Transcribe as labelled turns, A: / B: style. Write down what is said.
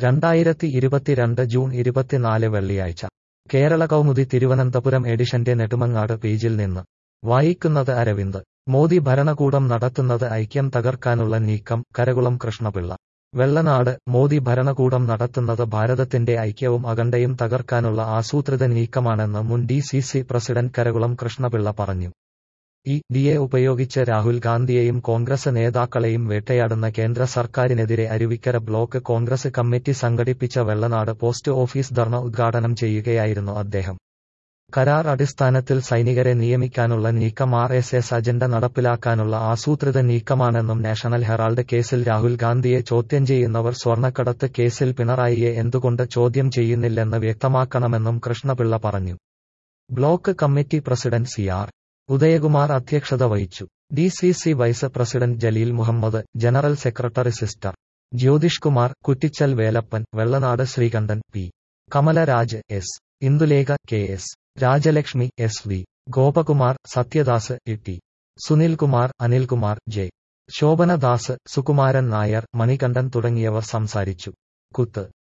A: രണ്ടായിരത്തി ഇരുപത്തിരണ്ട് ജൂൺ ഇരുപത്തിനാല് വെള്ളിയാഴ്ച കേരള കൗമുദി തിരുവനന്തപുരം എഡിഷന്റെ നെടുമങ്ങാട് പേജിൽ നിന്ന് വായിക്കുന്നത് അരവിന്ദ് മോദി ഭരണകൂടം നടത്തുന്നത് ഐക്യം തകർക്കാനുള്ള നീക്കം കരകുളം കൃഷ്ണപിള്ള വെള്ളനാട് മോദി ഭരണകൂടം നടത്തുന്നത് ഭാരതത്തിന്റെ ഐക്യവും അഖണ്ഡയും തകർക്കാനുള്ള ആസൂത്രിത നീക്കമാണെന്ന് മുൻ D C C president Karakulam Krishnapillai പറഞ്ഞു ഈ ഡിയെ ഉപയോഗിച്ച് രാഹുൽ ഗാന്ധിയെയും കോൺഗ്രസ് നേതാക്കളെയും വേട്ടയാടുന്ന കേന്ദ്ര സർക്കാരിനെതിരെ അരുവിക്കര ബ്ലോക്ക് കോൺഗ്രസ് കമ്മിറ്റി സംഘടിപ്പിച്ച വെള്ളനാട് പോസ്റ്റ് ഓഫീസ് ധർണ ഉദ്ഘാടനം ചെയ്യുകയായിരുന്നു അദ്ദേഹം കരാർ അടിസ്ഥാനത്തിൽ സൈനികരെ നിയമിക്കാനുള്ള നീക്കം ആർ എസ് എസ് അജണ്ട നടപ്പിലാക്കാനുള്ള ആസൂത്രിത നീക്കമാണെന്നും നാഷണൽ ഹെറാൾഡ് കേസിൽ രാഹുൽ ഗാന്ധിയെ ചോദ്യം ചെയ്യുന്നവർ സ്വർണ്ണക്കടത്ത് കേസിൽ പിണറായിയെ എന്തുകൊണ്ട് ചോദ്യം ചെയ്യുന്നില്ലെന്ന് വ്യക്തമാക്കണമെന്നും കൃഷ്ണപിള്ള പറഞ്ഞു block committee president C R Udayakumar അധ്യക്ഷത വഹിച്ചു D C C vice president Jaleel Muhammad general secretary sister Jyothish Kumar Kuttichal Velappan Vellanad Sreekantan P Kamalaraj S Indulekha K S Rajalakshmi S V Gopakumar Sathyadas E T Sunilkumar Anilkumar J Shobhanadas Sukumaran Nair Manikandan തുടങ്ങിയവർ സംസാരിച്ചു കുത്ത്